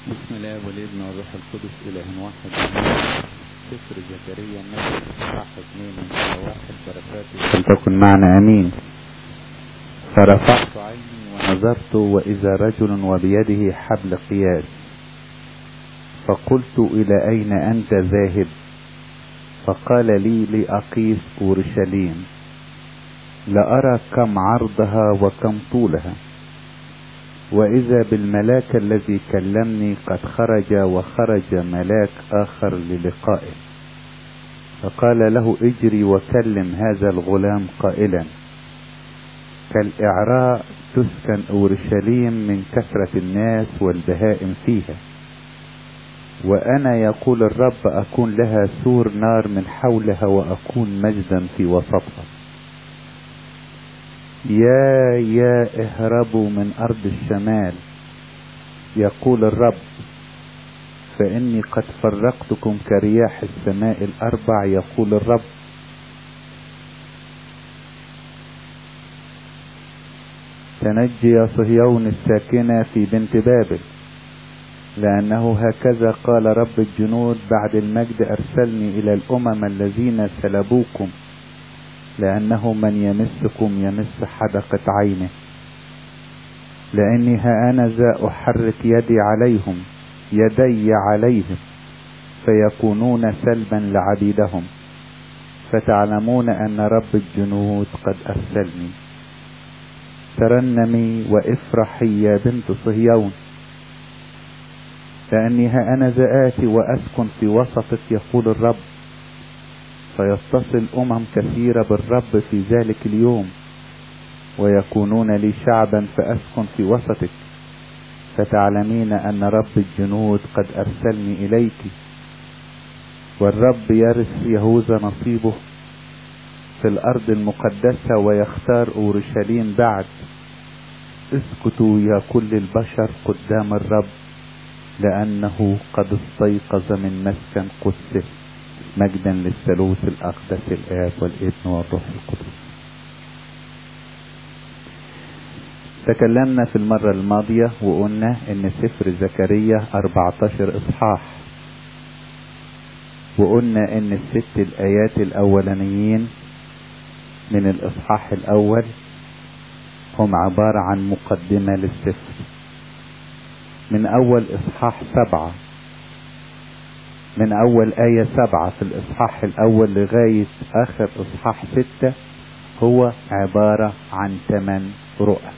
بسم الله والابن والروح القدس إله واحد آمين. سفر زكريا النبي اصحاح اثنين من آية واحد بركاته فلتكن معنا امين فرفعت عيني ونظرت واذا رجل وبيده حبل قياس فقلت الى اين انت ذاهب فقال لي لاقيس اورشليم لارى كم عرضها وكم طولها واذا بالملاك الذي كلمني قد خرج وخرج ملاك اخر للقائه فقال له اجري وكلم هذا الغلام قائلا كالاعراء تسكن اورشليم من كثره الناس والبهائم فيها وانا يقول الرب اكون لها سور نار من حولها واكون مجدا في وسطها يا يا اهربوا من ارض الشمال يقول الرب فاني قد فرقتكم كرياح السماء الاربع يقول الرب تنجي يا صهيون الساكنة في بنت بابل لأنه هكذا قال رب الجنود بعد المجد أرسلني إلى الأمم الذين سلبوكم لأنه من يمسكم يمس حدقة عينه لأني ها أنا ذا أحرك يدي عليهم يدي عليهم فيكونون سلبا لعبيدهم فتعلمون أن رب الجنود قد أرسلني ترنمي وافرحي يا بنت صهيون لأني ها أنا ذا آتي وأسكن في وسطك يقول الرب فيتصل أمم كثيرة بالرب في ذلك اليوم ويكونون لي شعبا فأسكن في وسطك فتعلمين أن رب الجنود قد أرسلني إليك والرب يرث يهوذا نصيبه في الأرض المقدسة ويختار أورشليم بعد اسكتوا يا كل البشر قدام الرب لأنه قد استيقظ من مسكن قدسه مجدا للثالوث الأقدس الآب والابن والروح القدس تكلمنا في المرة الماضية وقلنا ان سفر زكريا 14 اصحاح وقلنا ان الست الايات الاولانيين من الاصحاح الاول هم عبارة عن مقدمة للسفر من اول اصحاح سبعة من اول اية سبعة في الاصحاح الاول لغاية اخر اصحاح ستة هو عبارة عن ثمان رؤى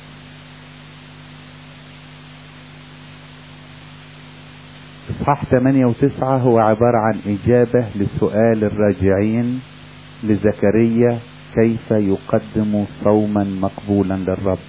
اصحاح 8 و9 هو عبارة عن اجابة لسؤال الراجعين لزكريا كيف يقدم صوما مقبولا للرب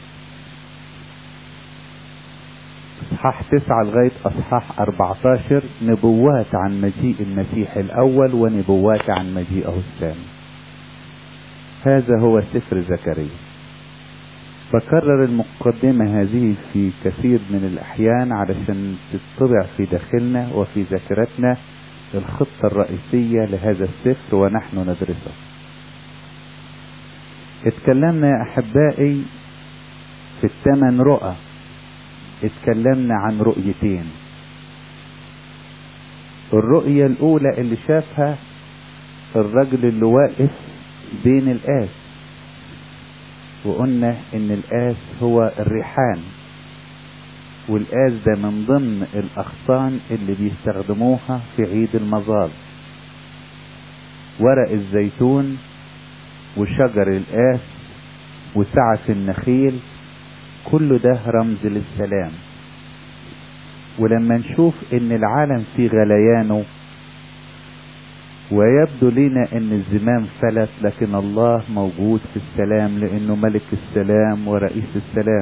اصحاح 9 لغاية اصحاح 14 نبوات عن مجيء المسيح الاول ونبوات عن مجيئه الثاني هذا هو سفر زكريا بكرر المقدمة هذه في كثير من الأحيان علشان تطبع في داخلنا وفي ذاكرتنا الخطة الرئيسية لهذا السفر ونحن ندرسه اتكلمنا يا أحبائي في الثمان رؤى اتكلمنا عن رؤيتين الرؤية الأولى اللي شافها الرجل اللي واقف بين الآس وقلنا ان الآس هو الريحان والآس ده من ضمن الأغصان اللي بيستخدموها في عيد المظال ورق الزيتون وشجر الآس وسعف النخيل كل ده رمز للسلام ولما نشوف ان العالم في غليانه ويبدو لنا ان الزمام فلت لكن الله موجود في السلام لانه ملك السلام ورئيس السلام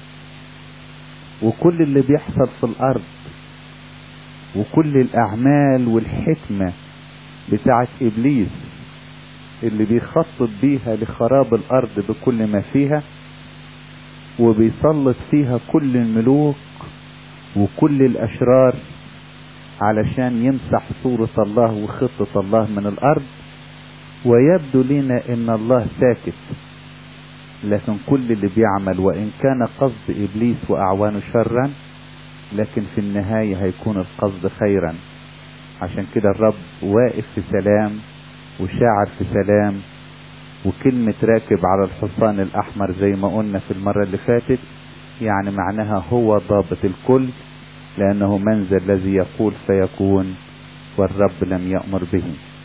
وكل اللي بيحصل في الارض وكل الاعمال والحكمة بتاعت ابليس اللي بيخطط بيها لخراب الارض بكل ما فيها وبيسلط فيها كل الملوك وكل الاشرار علشان يمسح صورة الله وخطة الله من الأرض ويبدو لنا إن الله ساكت لكن كل اللي بيعمل وإن كان قصد إبليس وأعوانه شرا لكن في النهاية هيكون القصد خيرا عشان كده الرب واقف في سلام وشاعر في سلام وكلمة راكب على الحصان الأحمر زي ما قلنا في المرة اللي فاتت يعني معناها هو ضابط الكل لأنه من ذا الذي يقول فيكون والرب لم يأمر به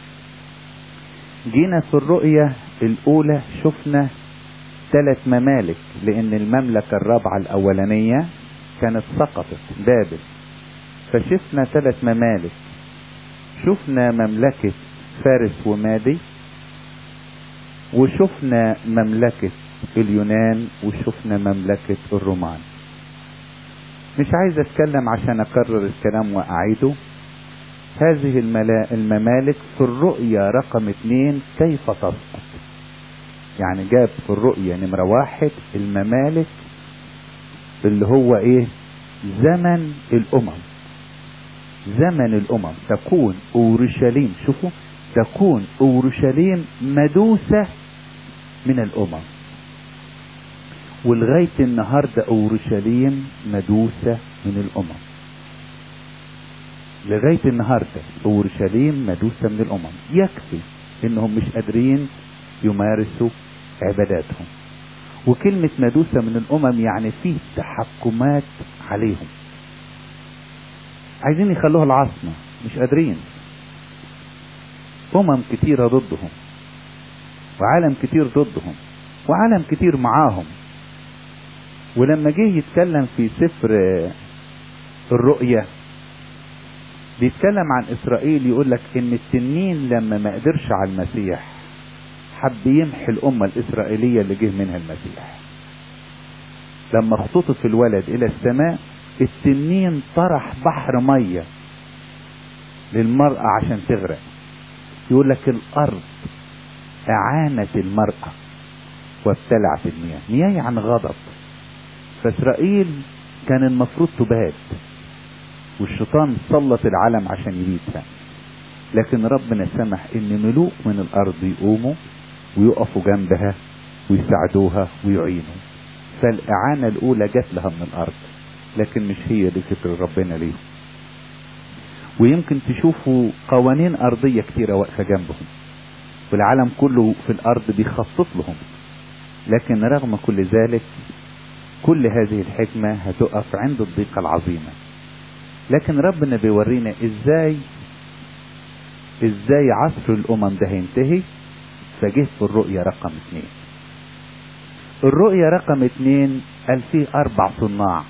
جينا في الرؤية الأولى شفنا ثلاث ممالك لأن المملكة الرابعة الأولانية كانت سقطت بابل فشفنا ثلاث ممالك شفنا مملكة فارس ومادي وشفنا مملكة اليونان وشفنا مملكة الرومان مش عايز اتكلم عشان اكرر الكلام واعيده هذه الملا... الممالك في الرؤية رقم اتنين كيف تسقط يعني جاب في الرؤية نمرة واحد الممالك اللي هو ايه زمن الامم زمن الامم تكون اورشليم شوفوا تكون اورشليم مدوسة من الامم ولغاية النهاردة اورشليم مدوسة من الامم لغاية النهاردة اورشليم مدوسة من الامم يكفي انهم مش قادرين يمارسوا عباداتهم وكلمة مدوسة من الامم يعني فيه تحكمات عليهم عايزين يخلوها العاصمة مش قادرين امم كتيرة ضدهم وعالم كتير ضدهم وعالم كتير معاهم ولما جه يتكلم في سفر الرؤية بيتكلم عن اسرائيل يقول لك ان التنين لما ما قدرش على المسيح حب يمحي الامة الاسرائيلية اللي جه منها المسيح لما اختطف الولد الى السماء التنين طرح بحر مية للمرأة عشان تغرق يقول لك الارض اعانت المرأة وابتلعت المياه مياه يعني غضب فاسرائيل كان المفروض تباد والشيطان سلط العالم عشان يبيدها لكن ربنا سمح ان ملوك من الارض يقوموا ويقفوا جنبها ويساعدوها ويعينوا فالاعانه الاولى جت لها من الارض لكن مش هي دي فكر ربنا ليه ويمكن تشوفوا قوانين ارضيه كتيره واقفه جنبهم والعالم كله في الارض بيخطط لهم لكن رغم كل ذلك كل هذه الحكمه هتقف عند الضيقه العظيمه لكن ربنا بيورينا ازاي ازاي عصر الامم ده هينتهي فجه في الرؤية رقم اتنين الرؤية رقم اتنين قال فيه اربع صناع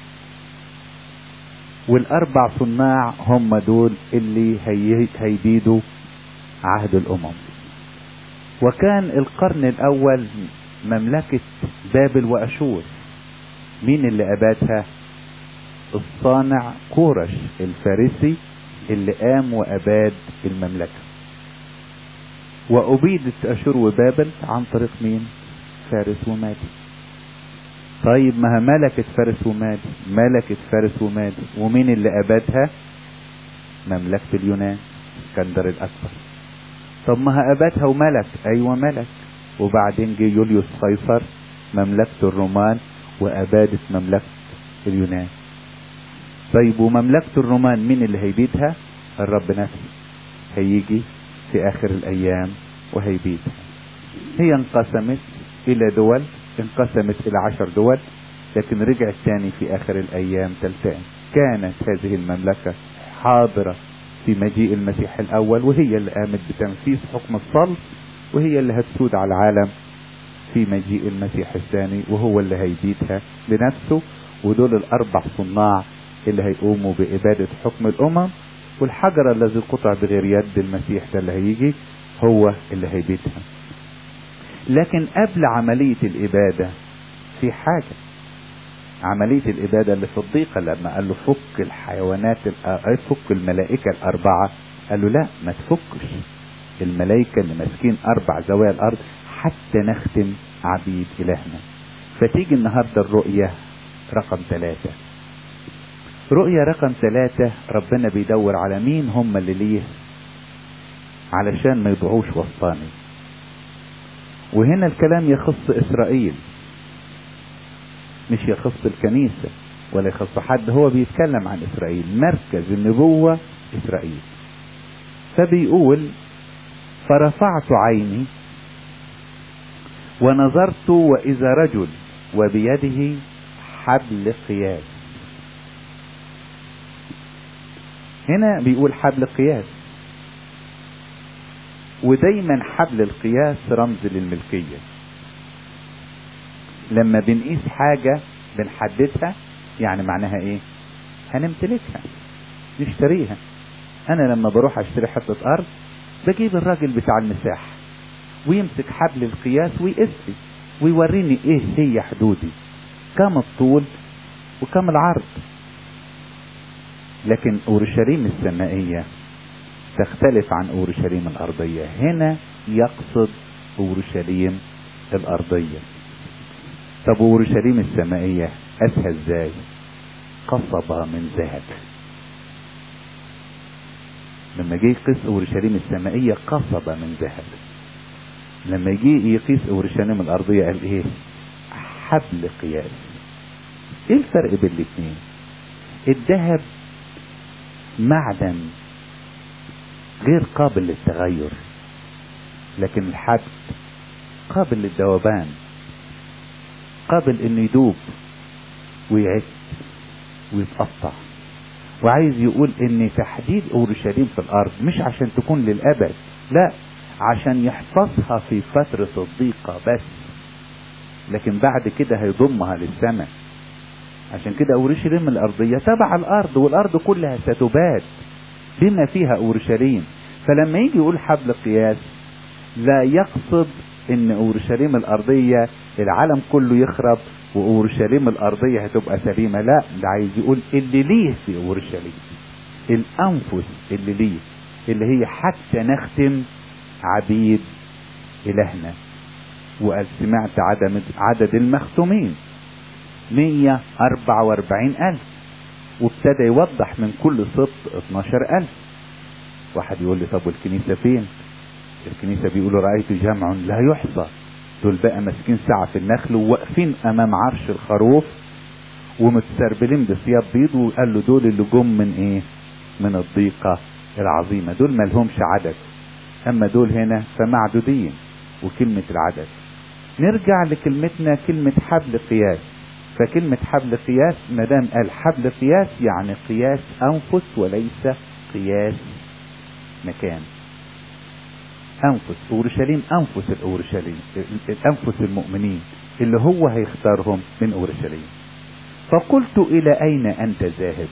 والاربع صناع هم دول اللي هي هيبيدوا عهد الامم وكان القرن الاول مملكة بابل واشور مين اللي ابادها الصانع كورش الفارسي اللي قام واباد المملكة وابيدت اشور وبابل عن طريق مين فارس ومادي طيب ما ملكة فارس ومادي ملكة فارس ومادي ومين اللي ابادها مملكة اليونان اسكندر الاكبر طب ما ابادها وملك ايوه ملك وبعدين جه يوليوس قيصر مملكة الرومان وابادت مملكة اليونان طيب ومملكة الرومان مين اللي هيبيدها الرب نفسه هيجي في اخر الايام وهيبيدها هي انقسمت الى دول انقسمت الى عشر دول لكن رجعت تاني في اخر الايام تلتئم كانت هذه المملكة حاضرة في مجيء المسيح الاول وهي اللي قامت بتنفيذ حكم الصلب وهي اللي هتسود على العالم في مجيء المسيح الثاني وهو اللي هيبيدها بنفسه ودول الاربع صناع اللي هيقوموا بإبادة حكم الأمم والحجر الذي قطع بغير يد المسيح ده اللي هيجي هو اللي هيبيدها لكن قبل عملية الإبادة في حاجة عملية الإبادة اللي في الضيقة لما قال له فك الحيوانات فك الملائكة الأربعة قال له لا ما تفكش الملائكة اللي ماسكين أربع زوايا الأرض حتى نختم عبيد إلهنا فتيجي النهاردة الرؤية رقم ثلاثة رؤية رقم ثلاثة ربنا بيدور على مين هم اللي ليه علشان ما يضيعوش وسطاني وهنا الكلام يخص إسرائيل مش يخص الكنيسة ولا يخص حد هو بيتكلم عن اسرائيل مركز النبوة اسرائيل فبيقول فرفعت عيني ونظرت واذا رجل وبيده حبل قياس هنا بيقول حبل قياس ودايما حبل القياس رمز للملكية لما بنقيس حاجة بنحددها يعني معناها ايه هنمتلكها نشتريها انا لما بروح اشتري حتة ارض بجيب الراجل بتاع المساحة ويمسك حبل القياس ويقيس لي ويوريني ايه هي حدودي كم الطول وكم العرض لكن اورشليم السمائية تختلف عن اورشليم الارضية هنا يقصد اورشليم الارضية طب اورشليم السمائية قاسها ازاي قصبة من ذهب لما جه يقيس اورشليم السمائية قصبة من ذهب لما يجي يقيس اورشليم الارضية قال ايه حبل قياس ايه الفرق بين الاثنين الذهب معدن غير قابل للتغير لكن الحبل قابل للذوبان قابل انه يدوب ويعد ويتقطع وعايز يقول ان تحديد اورشليم في الارض مش عشان تكون للابد لا عشان يحفظها في فترة الضيقة بس لكن بعد كده هيضمها للسماء عشان كده اورشليم الارضية تبع الارض والارض كلها ستباد بما فيها اورشليم فلما يجي يقول حبل قياس لا يقصد ان اورشليم الارضية العالم كله يخرب واورشليم الارضية هتبقى سليمة لا ده عايز يقول اللي ليه في اورشليم الانفس اللي ليه اللي هي حتى نختم عبيد الهنا وقال سمعت عدد, عدد المختومين 144 ألف وابتدى يوضح من كل سبط 12 ألف واحد يقول لي طب والكنيسة فين الكنيسة بيقولوا رأيت جمع لا يحصى دول بقى ماسكين ساعة في النخل وواقفين أمام عرش الخروف ومتسربلين بثياب بيض وقال له دول اللي جم من إيه؟ من الضيقة العظيمة دول ما لهمش عدد أما دول هنا فمعدودين وكلمة العدد نرجع لكلمتنا كلمة حبل قياس فكلمة حبل قياس ما دام قال حبل قياس يعني قياس أنفس وليس قياس مكان أنفس أورشليم أنفس الأورشليم أنفس المؤمنين اللي هو هيختارهم من أورشليم فقلت إلى أين أنت ذاهب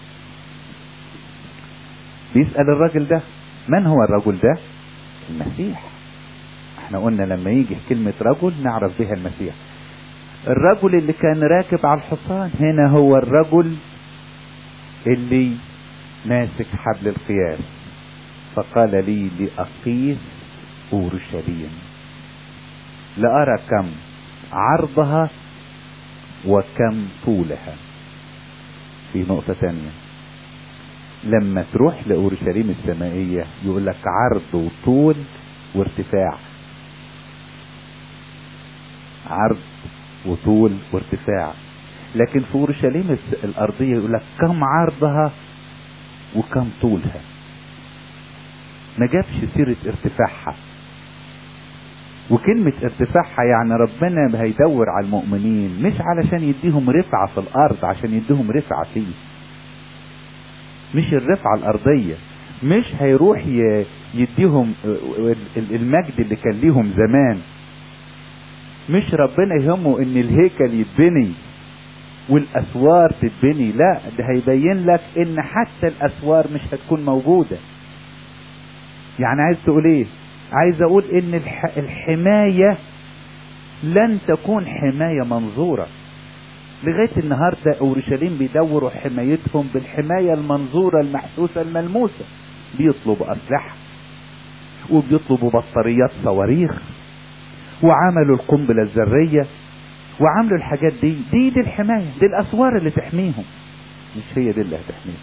بيسأل الرجل ده من هو الرجل ده المسيح احنا قلنا لما يجي كلمة رجل نعرف بها المسيح الرجل اللي كان راكب على الحصان هنا هو الرجل اللي ماسك حبل القياس فقال لي لأقيس أورشليم لأرى كم عرضها وكم طولها في نقطة تانية لما تروح لأورشليم السمائية يقول لك عرض وطول وارتفاع عرض وطول وارتفاع لكن في اورشليم الارضيه يقول لك كم عرضها وكم طولها ما جابش سيره ارتفاعها وكلمة ارتفاعها يعني ربنا هيدور على المؤمنين مش علشان يديهم رفعة في الأرض عشان يديهم رفعة فيه مش الرفعة الأرضية مش هيروح يديهم المجد اللي كان ليهم زمان مش ربنا يهمه ان الهيكل يتبني والاسوار تتبني لا ده هيبين لك ان حتى الاسوار مش هتكون موجودة يعني عايز تقول ايه عايز اقول ان الح... الحماية لن تكون حماية منظورة لغاية النهاردة اورشليم بيدوروا حمايتهم بالحماية المنظورة المحسوسة الملموسة بيطلبوا اسلحة وبيطلبوا بطاريات صواريخ وعملوا القنبلة الذرية وعملوا الحاجات دي دي دي الحماية دي الأسوار اللي تحميهم مش هي دي اللي هتحميهم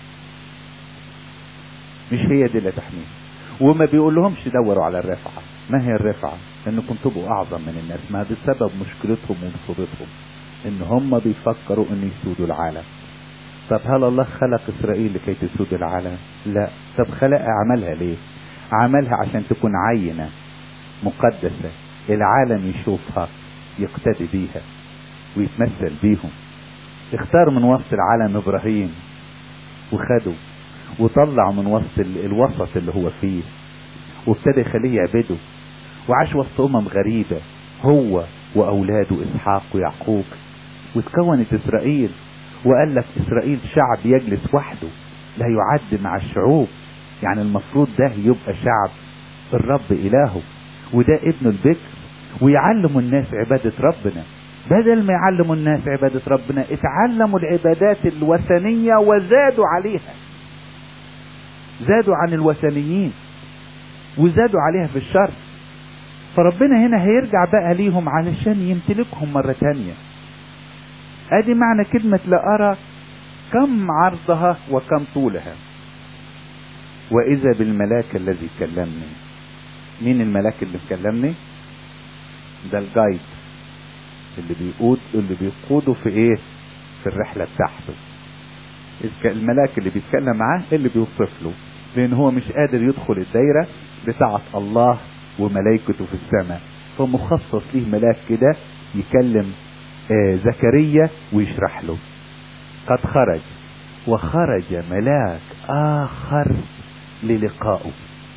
مش هي دي اللي هتحميهم وما بيقول لهمش دوروا على الرفعة ما هي الرفعة انكم تبقوا اعظم من الناس ما ده سبب مشكلتهم ومصيبتهم ان هم بيفكروا ان يسودوا العالم طب هل الله خلق اسرائيل لكي تسود العالم لا طب خلقها عملها ليه عملها عشان تكون عينة مقدسة العالم يشوفها يقتدي بيها ويتمثل بيهم اختار من وسط العالم ابراهيم وخده وطلع من وسط ال- الوسط اللي هو فيه وابتدى يخليه يعبده وعاش وسط امم غريبة هو واولاده اسحاق ويعقوب وتكونت اسرائيل وقال لك اسرائيل شعب يجلس وحده لا يعد مع الشعوب يعني المفروض ده يبقى شعب الرب الهه وده ابن البكر ويعلموا الناس عبادة ربنا بدل ما يعلموا الناس عبادة ربنا اتعلموا العبادات الوثنية وزادوا عليها زادوا عن الوثنيين وزادوا عليها في الشر فربنا هنا هيرجع بقى ليهم علشان يمتلكهم مرة تانية ادي معنى كلمة لأرى كم عرضها وكم طولها واذا بالملاك الذي كلمني مين الملاك اللي كلمني ده الجايد اللي بيقود اللي بيقوده في ايه في الرحلة بتاعته الك- الملاك اللي بيتكلم معاه اللي بيوصف له لان هو مش قادر يدخل الدايرة بتاعة الله وملائكته في السماء فمخصص ليه ملاك كده يكلم آه زكريا ويشرح له قد خرج وخرج ملاك اخر للقائه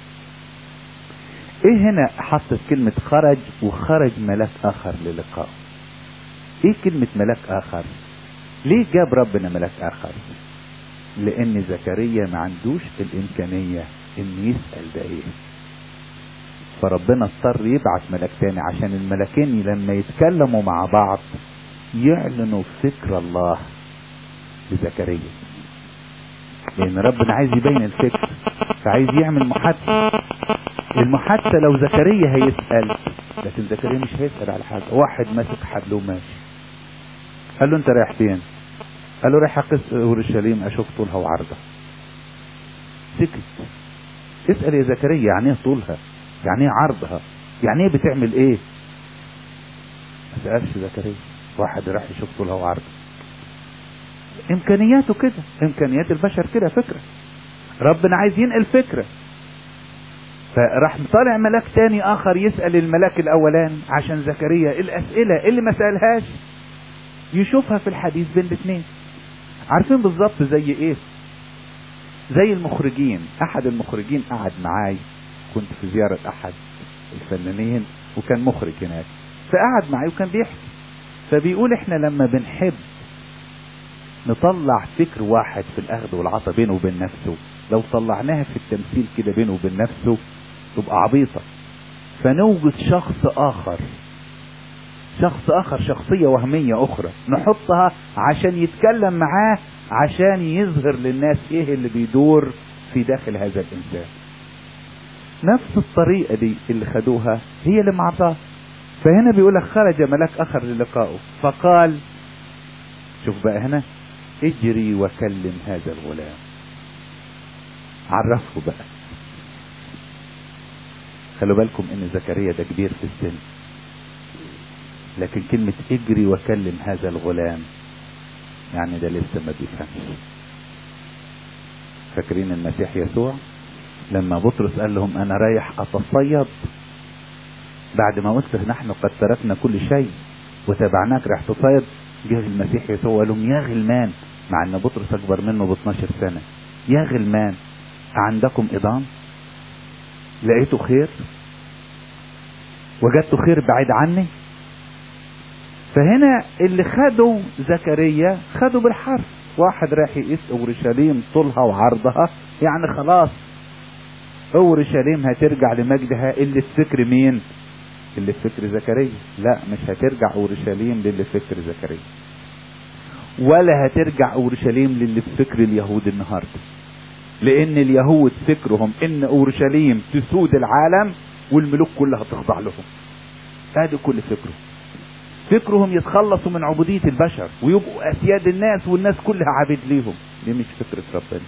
ايه هنا حطت كلمة خرج وخرج ملاك اخر للقائه ايه كلمة ملاك اخر ليه جاب ربنا ملاك اخر لان زكريا ما عندوش الامكانية ان يسأل ده ايه فربنا اضطر يبعت ملاك تاني عشان الملاكين لما يتكلموا مع بعض يعلنوا فكر الله لزكريا لان ربنا عايز يبين الفكر فعايز يعمل محادثة المحادثة لو زكريا هيسأل لكن زكريا مش هيسأل على حاجة واحد ماسك حبل وماشي قال له انت رايح فين قال له رايح اقص اورشليم اشوف طولها وعرضها سكت اسأل يا زكريا يعني ايه طولها يعني ايه عرضها يعني ايه بتعمل ايه ما سألش زكريا واحد راح يشوف طولها وعرضها امكانياته كده امكانيات البشر كده فكرة ربنا عايز ينقل فكرة فراح طالع ملاك تاني اخر يسأل الملاك الاولاني عشان زكريا الاسئلة اللي ما سألهاش يشوفها في الحديث بين الاثنين عارفين بالظبط زي ايه زي المخرجين احد المخرجين قعد معاي كنت في زيارة احد الفنانين وكان مخرج هناك فقعد معي وكان بيحكي فبيقول احنا لما بنحب نطلع فكر واحد في الاخذ والعطاء بينه وبين نفسه لو طلعناها في التمثيل كده بينه وبين نفسه تبقى عبيطة فنوجد شخص اخر شخص اخر شخصية وهمية اخرى نحطها عشان يتكلم معاه عشان يظهر للناس ايه اللي بيدور في داخل هذا الانسان نفس الطريقة دي اللي خدوها هي اللي معطاه فهنا بيقول لك خرج ملاك اخر للقائه فقال شوف بقى هنا اجري وكلم هذا الغلام عرفه بقى خلوا بالكم ان زكريا ده كبير في السن لكن كلمة اجري وكلم هذا الغلام يعني ده لسه ما بيفهمش فاكرين المسيح يسوع لما بطرس قال لهم انا رايح اتصيد بعد ما قلت نحن قد تركنا كل شيء وتبعناك راح تصيد جه المسيح يسوع وقال لهم يا غلمان مع ان بطرس اكبر منه ب 12 سنه يا غلمان عندكم اضام لقيتوا خير وجدتوا خير بعيد عني فهنا اللي خدوا زكريا خدوا بالحرف واحد راح يقيس اورشليم طولها وعرضها يعني خلاص اورشليم هترجع لمجدها اللي في فكر مين اللي في فكر زكريا لا مش هترجع اورشليم للي في فكر زكريا ولا هترجع اورشليم للي في فكر اليهود النهارده لان اليهود فكرهم ان اورشليم تسود العالم والملوك كلها تخضع لهم ادي كل فكره فكرهم يتخلصوا من عبودية البشر ويبقوا اسياد الناس والناس كلها عبيد ليهم دي مش فكرة ربنا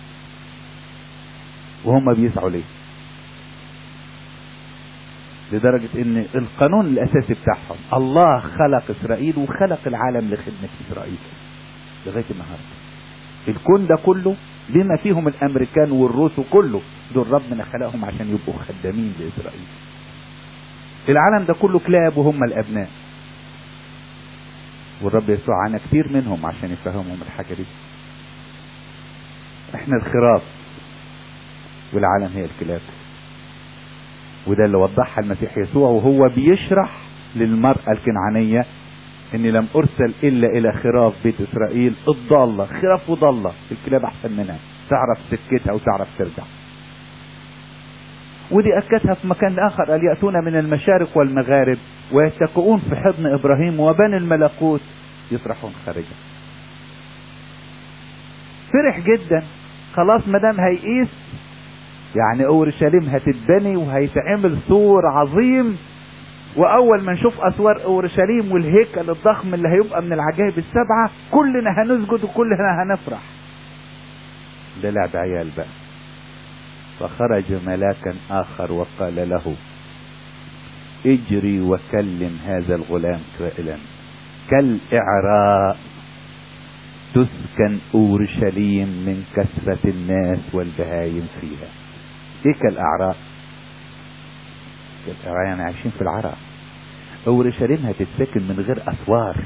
وهم بيسعوا ليه لدرجة ان القانون الاساسي بتاعهم الله خلق اسرائيل وخلق العالم لخدمة اسرائيل لغاية النهاردة الكون ده كله بما فيهم الامريكان والروس وكله دول ربنا خلقهم عشان يبقوا خدامين لاسرائيل العالم ده كله كلاب وهم الابناء والرب يسوع عانى كتير منهم عشان يفهمهم الحاجه دي احنا الخراف والعالم هي الكلاب وده اللي وضحها المسيح يسوع وهو بيشرح للمرأة الكنعانية اني لم ارسل الا الى خراف بيت اسرائيل الضالة خراف وضالة الكلاب احسن منها تعرف سكتها وتعرف ترجع ودي اكدها في مكان اخر قال ياتون من المشارق والمغارب ويتكئون في حضن ابراهيم وبني الملكوت يطرحون خارجا فرح جدا خلاص ما دام هيقيس يعني اورشليم هتتبني وهيتعمل سور عظيم واول ما نشوف اسوار اورشليم والهيكل الضخم اللي هيبقى من العجائب السبعه كلنا هنسجد وكلنا هنفرح ده لعب عيال بقى فخرج ملاكا اخر وقال له اجري وكلم هذا الغلام قائلا كالاعراء تسكن اورشليم من كثره الناس والبهايم فيها ايه كالاعراء كالاعراء يعني عايشين في العراء اورشليم هتتسكن من غير اسوار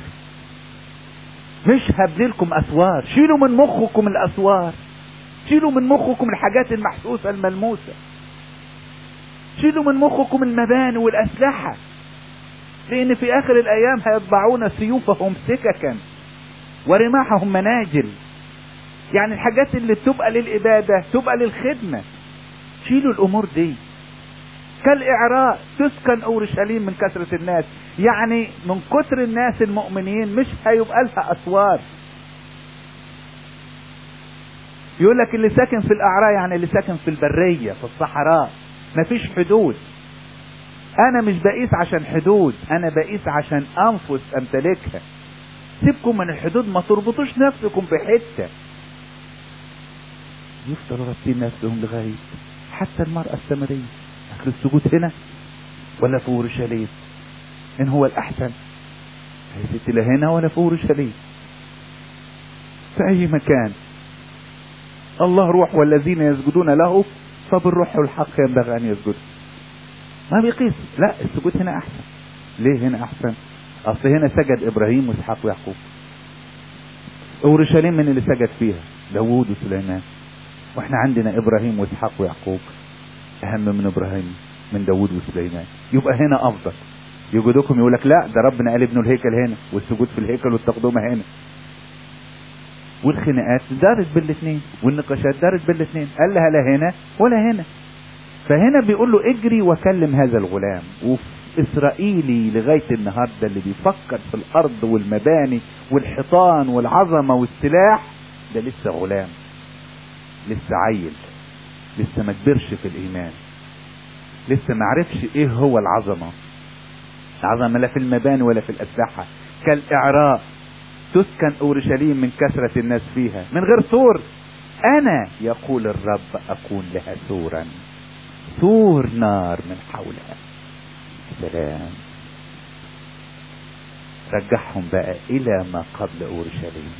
مش هبني لكم اسوار شيلوا من مخكم الاسوار شيلوا من مخكم الحاجات المحسوسة الملموسة شيلوا من مخكم المباني والأسلحة لأن في آخر الأيام هيطبعون سيوفهم سككا ورماحهم مناجل يعني الحاجات اللي تبقى للإبادة تبقى للخدمة شيلوا الأمور دي كالإعراء تسكن أورشليم من كثرة الناس يعني من كثر الناس المؤمنين مش هيبقى لها أسوار يقول لك اللي ساكن في الاعراء يعني اللي ساكن في البريه في الصحراء مفيش حدود انا مش بقيس عشان حدود انا بقيس عشان انفس امتلكها سيبكم من الحدود ما تربطوش نفسكم بحته يفضلوا رابطين نفسهم لغايه حتى المراه السامريه اخر السجود هنا ولا في اورشليم ان هو الاحسن هي ست لا هنا ولا في اورشليم في اي مكان الله روح والذين يسجدون له فبالروح والحق ينبغي ان يسجدوا ما بيقيس لا السجود هنا احسن ليه هنا احسن اصل هنا سجد ابراهيم واسحاق ويعقوب اورشليم من اللي سجد فيها داوود وسليمان واحنا عندنا ابراهيم واسحاق ويعقوب اهم من ابراهيم من داوود وسليمان يبقى هنا افضل يجودكم يقول لك لا ده ربنا قال ابنه الهيكل هنا والسجود في الهيكل والتقدمه هنا والخناقات دارت بالاثنين والنقاشات دارت بالاثنين قال لها لا هنا ولا هنا فهنا بيقول له اجري وكلم هذا الغلام وفي اسرائيلي لغايه النهارده اللي بيفكر في الارض والمباني والحيطان والعظمه والسلاح ده لسه غلام لسه عيل لسه ما كبرش في الايمان لسه ما عرفش ايه هو العظمه العظمه لا في المباني ولا في الاسلحه كالاعراء تسكن اورشليم من كثرة الناس فيها من غير سور انا يقول الرب اكون لها سورا سور نار من حولها سلام رجعهم بقى الى ما قبل اورشليم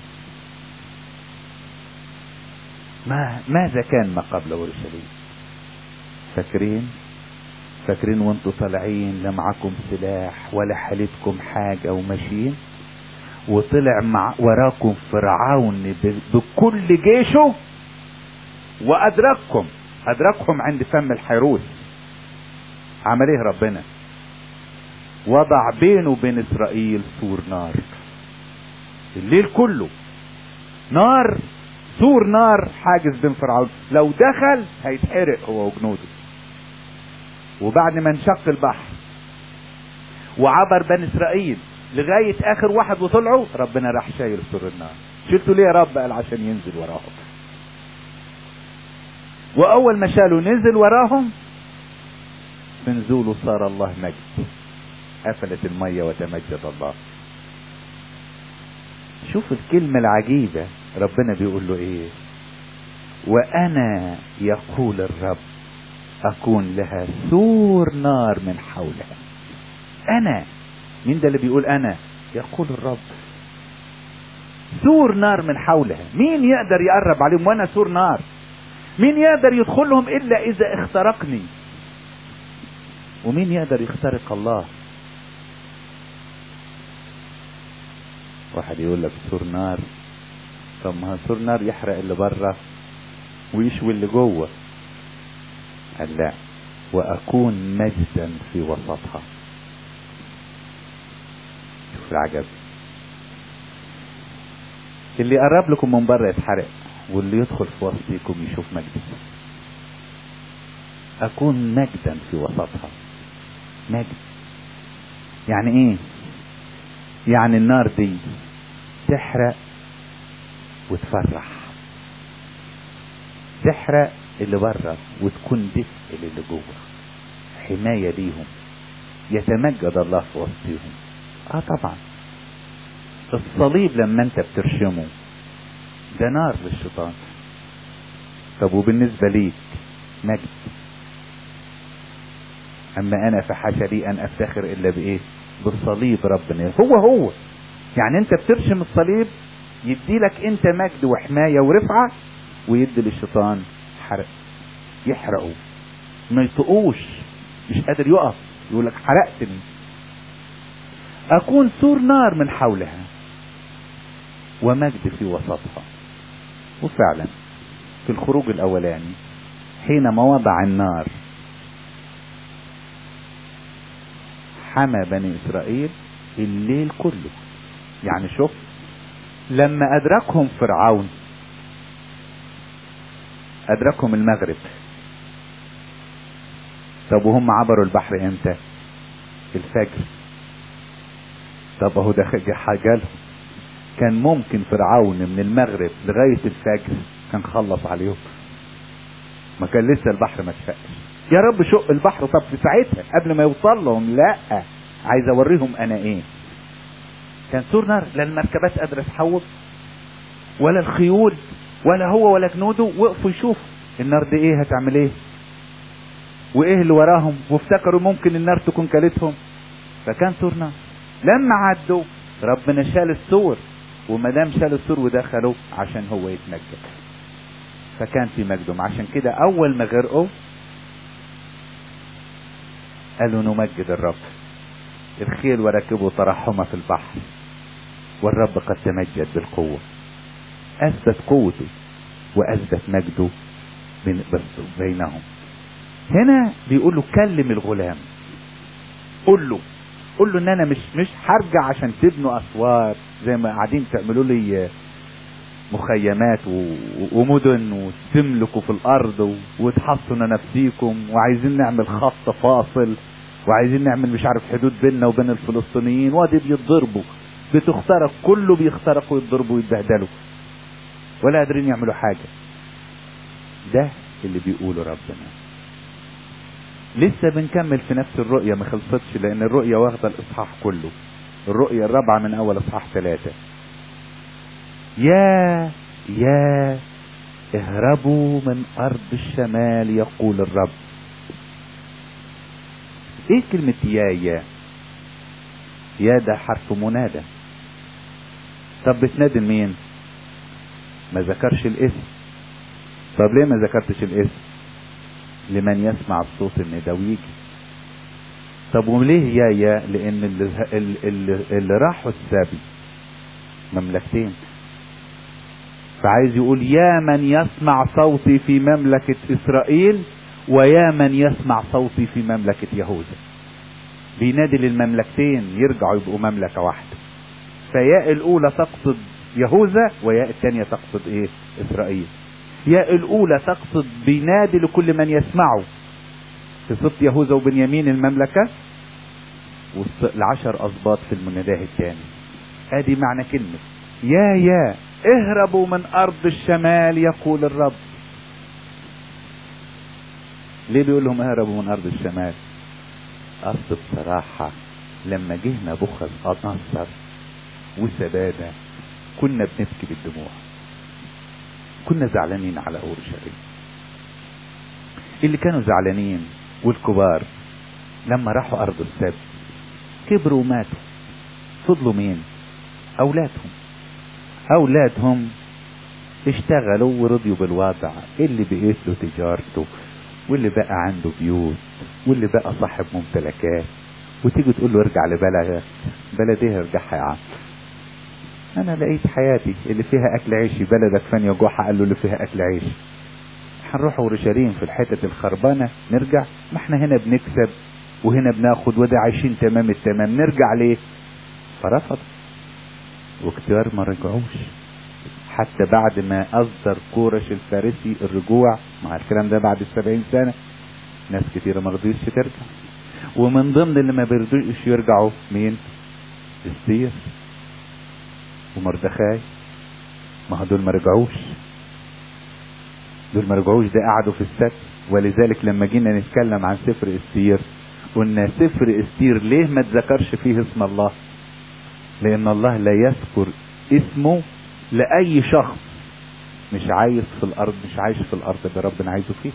ما ماذا كان ما قبل اورشليم فاكرين فاكرين وانتوا طالعين لا معاكم سلاح ولا حالتكم حاجة وماشيين وطلع مع وراكم فرعون بكل جيشه وادرككم ادركهم عند فم الحيروس عمل ايه ربنا وضع بينه وبين اسرائيل سور نار الليل كله نار سور نار حاجز بين فرعون لو دخل هيتحرق هو وجنوده وبعد ما انشق البحر وعبر بني اسرائيل لغاية اخر واحد وطلعوا ربنا راح شايل سور النار شلته ليه يا رب قال عشان ينزل وراهم واول ما شالوا نزل وراهم في نزوله صار الله مجد قفلت المية وتمجد الله شوف الكلمة العجيبة ربنا بيقول له ايه وانا يقول الرب اكون لها سور نار من حولها انا مين ده اللي بيقول انا يقول الرب سور نار من حولها مين يقدر يقرب عليهم وانا سور نار مين يقدر يدخلهم الا اذا اخترقني ومين يقدر يخترق الله واحد يقول لك سور نار طب ما سور نار يحرق اللي بره ويشوي اللي جوه قال لا واكون مجدا في وسطها شوف العجب اللي يقرب لكم من بره يتحرق واللي يدخل في وسطكم يشوف مجد اكون مجدا في وسطها مجد يعني ايه يعني النار دي تحرق وتفرح تحرق اللي بره وتكون دفء للي جوه حمايه ليهم يتمجد الله في وسطهم اه طبعا الصليب لما انت بترشمه ده نار للشيطان طب وبالنسبه ليك مجد اما انا فحاشا لي ان افتخر الا بايه بالصليب ربنا هو هو يعني انت بترشم الصليب يديلك انت مجد وحماية ورفعة ويدي للشيطان حرق يحرقه ما يطقوش مش قادر يقف يقول لك حرقتني اكون سور نار من حولها ومجد في وسطها وفعلا في الخروج الاولاني حينما وضع النار حمى بني اسرائيل الليل كله يعني شوف لما ادركهم فرعون ادركهم المغرب طب وهم عبروا البحر امتى الفجر طب اهو ده حاجه كان ممكن فرعون من المغرب لغايه الفجر كان خلص عليهم ما كان لسه البحر ما اتشقش يا رب شق البحر طب في ساعتها قبل ما يوصل لهم لا عايز اوريهم انا ايه كان سور نار لا المركبات قادره تحوط ولا الخيول ولا هو ولا جنوده وقفوا يشوفوا النار دي ايه هتعمل ايه وايه اللي وراهم وافتكروا ممكن النار تكون كلتهم فكان سور نار لما عدوا ربنا شال السور وما دام شال السور ودخلوا عشان هو يتمجد فكان في مجدهم عشان كده اول ما غرقوا قالوا نمجد الرب الخيل وركبوا ترحمة في البحر والرب قد تمجد بالقوة أثبت قوته وأثبت مجده بين بينهم هنا بيقول له كلم الغلام قول له قول له ان انا مش مش هرجع عشان تبنوا اسوار زي ما قاعدين تعملوا لي مخيمات ومدن وتملكوا في الارض وتحصنوا نفسيكم وعايزين نعمل خط فاصل وعايزين نعمل مش عارف حدود بيننا وبين الفلسطينيين وادي بيتضربوا بتخترق كله بيخترقوا ويتضربوا ويتبهدلوا ولا قادرين يعملوا حاجه ده اللي بيقوله ربنا لسه بنكمل في نفس الرؤية ما خلصتش لأن الرؤية واخدة الإصحاح كله الرؤية الرابعة من أول إصحاح ثلاثة يا يا اهربوا من أرض الشمال يقول الرب ايه كلمة يا يا يا ده حرف منادى طب بتنادي مين ما ذكرش الاسم طب ليه ما ذكرتش الاسم لمن يسمع الصوت الندى ويجي طب وليه يا يا لان اللي, اللي, اللي راحوا السبي مملكتين فعايز يقول يا من يسمع صوتي في مملكة اسرائيل ويا من يسمع صوتي في مملكة يهوذا بينادي للمملكتين يرجعوا يبقوا مملكة واحدة فياء الاولى تقصد يهوذا وياء الثانية تقصد ايه اسرائيل ياء الاولى تقصد بينادي لكل من يسمعه في صوت يهوذا وبنيامين المملكة والعشر اسباط في المناداه الثاني ادي معنى كلمة يا يا اهربوا من ارض الشمال يقول الرب ليه بيقول لهم اهربوا من ارض الشمال اصل بصراحة لما جه نبوخذ نصر وسبادة كنا بنبكي بالدموع كنا زعلانين على اورشليم اللي كانوا زعلانين والكبار لما راحوا ارض السبت كبروا وماتوا فضلوا مين اولادهم اولادهم اشتغلوا ورضيوا بالوضع اللي بقيت له تجارته واللي بقى عنده بيوت واللي بقى صاحب ممتلكات وتيجي تقول له ارجع لبلدك بلديه ارجعها يا عم انا لقيت حياتي اللي فيها اكل عيشي بلدك فين يا جحا قال له اللي فيها اكل عيش هنروح اورشليم في الحتة الخربانة نرجع ما احنا هنا بنكسب وهنا بناخد وده عايشين تمام التمام نرجع ليه فرفض وكتير ما رجعوش حتى بعد ما اصدر كورش الفارسي الرجوع مع الكلام ده بعد السبعين سنة ناس كتيرة ما رضيتش ترجع ومن ضمن اللي ما بيرضوش يرجعوا مين السير ومردخاي ما دول ما رجعوش دول ما رجعوش ده قعدوا في السبت ولذلك لما جينا نتكلم عن سفر استير قلنا سفر استير ليه ما تذكرش فيه اسم الله لان الله لا يذكر اسمه لاي شخص مش عايز في الارض مش عايش في الارض اللي ربنا عايزه فيه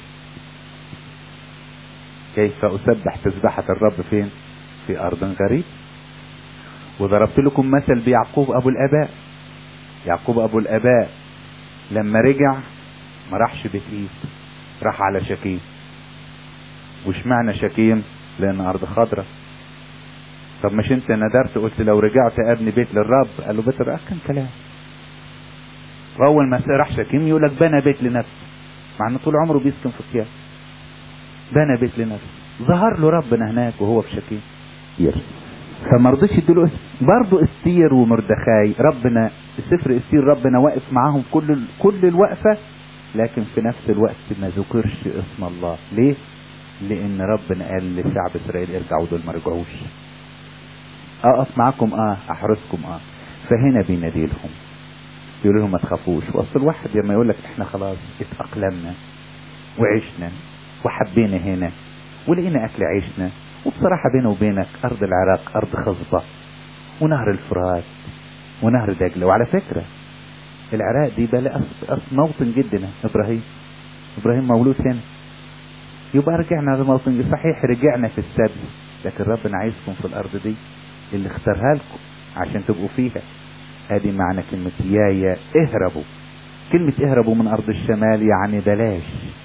كيف اسبح تسبحة الرب فين في ارض غريب وضربت لكم مثل بيعقوب ابو الاباء يعقوب ابو الاباء لما رجع ما راحش بيت راح على شكيم وش معنى شكيم لان ارض خضراء طب مش انت ندرت قلت لو رجعت ابني بيت للرب قال له بيت الرب كان كلام واول ما راح شكيم يقول لك بنى بيت لنفسه مع انه طول عمره بيسكن في الكيان بنى بيت لنفسه ظهر له ربنا هناك وهو في شكيم يرس فما رضيش يديله اسم برضه استير ومردخاي ربنا سفر استير ربنا واقف معاهم كل كل الوقفه لكن في نفس الوقت ما ذكرش اسم الله ليه لان ربنا قال لشعب اسرائيل ارجعوا دول ما رجعوش اقف معاكم اه احرسكم اه فهنا بينادي لهم يقول لهم ما تخافوش واصل الواحد لما يقول لك احنا خلاص اتاقلمنا وعشنا وحبينا هنا ولقينا اكل عيشنا وبصراحة بيني وبينك أرض العراق أرض خصبة ونهر الفرات ونهر دجلة وعلى فكرة العراق دي بقى أصل موطن جدنا إبراهيم إبراهيم مولود هنا يبقى رجعنا موطن صحيح رجعنا في السبي لكن ربنا عايزكم في الأرض دي اللي اختارها لكم عشان تبقوا فيها ادي معنى كلمة يا يا اهربوا كلمة اهربوا من أرض الشمال يعني بلاش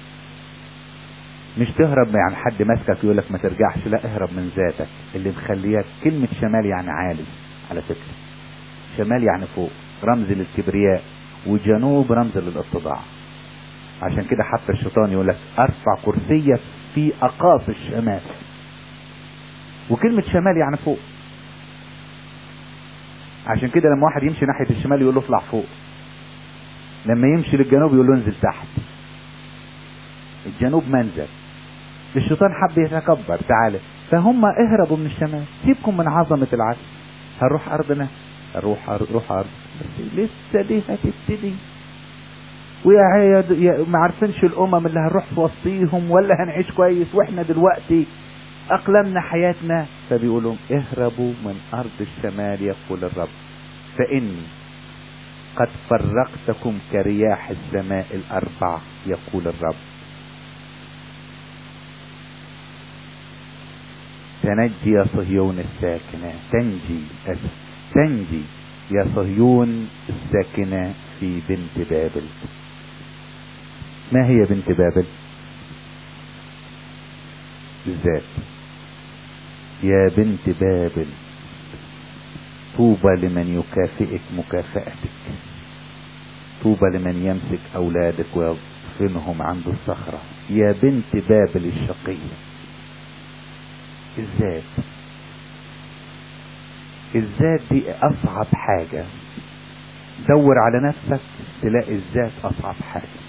مش تهرب يعني حد ماسكك يقول لك ما ترجعش لا اهرب من ذاتك اللي مخليك كلمة شمال يعني عالي على فكرة شمال يعني فوق رمز للكبرياء وجنوب رمز للاتضاع عشان كده حتى الشيطان يقول لك ارفع كرسيك في اقاصي الشمال وكلمة شمال يعني فوق عشان كده لما واحد يمشي ناحية الشمال يقول له اطلع فوق لما يمشي للجنوب يقول له انزل تحت الجنوب منزل الشيطان حب يتكبر تعالى فهم اهربوا من الشمال سيبكم من عظمة العدل هنروح ارضنا هنروح أرض روح ارض بس لسه دي هتبتدي ويا عيد يا ما عارفينش الامم اللي هنروح في وسطيهم ولا هنعيش كويس واحنا دلوقتي اقلمنا حياتنا فبيقولوا اهربوا من ارض الشمال يقول الرب فاني قد فرقتكم كرياح السماء الاربع يقول الرب تنجي يا صهيون الساكنة تنجي تنجي يا صهيون الساكنة في بنت بابل ما هي بنت بابل بالذات يا بنت بابل طوبى لمن يكافئك مكافأتك طوبى لمن يمسك أولادك ويدفنهم عند الصخرة يا بنت بابل الشقية الذات الذات دي أصعب حاجة دور على نفسك تلاقي الذات أصعب حاجة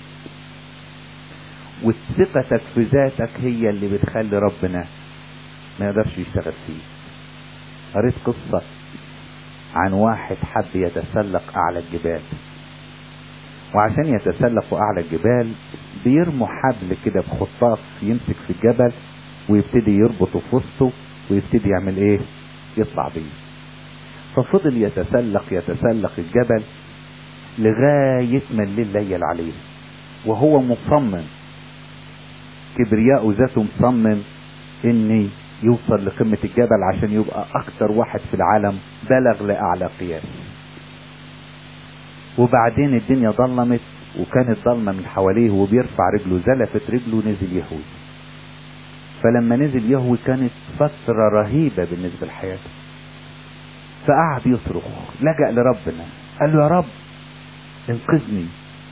وثقتك في ذاتك هي اللي بتخلي ربنا ما يقدرش يشتغل فيه قريت قصة عن واحد حب يتسلق أعلى الجبال وعشان يتسلقوا أعلى الجبال بيرموا حبل كده بخطاف يمسك في الجبل ويبتدي يربطه في وسطه ويبتدي يعمل ايه يطلع بيه ففضل يتسلق يتسلق الجبل لغاية ما الليل ليل عليه وهو مصمم كبرياء ذاته مصمم اني يوصل لقمة الجبل عشان يبقى اكتر واحد في العالم بلغ لاعلى قياس وبعدين الدنيا ظلمت وكانت ضلمة من حواليه وبيرفع رجله زلفت رجله ونزل يهوي فلما نزل يهوي كانت فترة رهيبة بالنسبة لحياته فقعد يصرخ لجأ لربنا قال له يا رب انقذني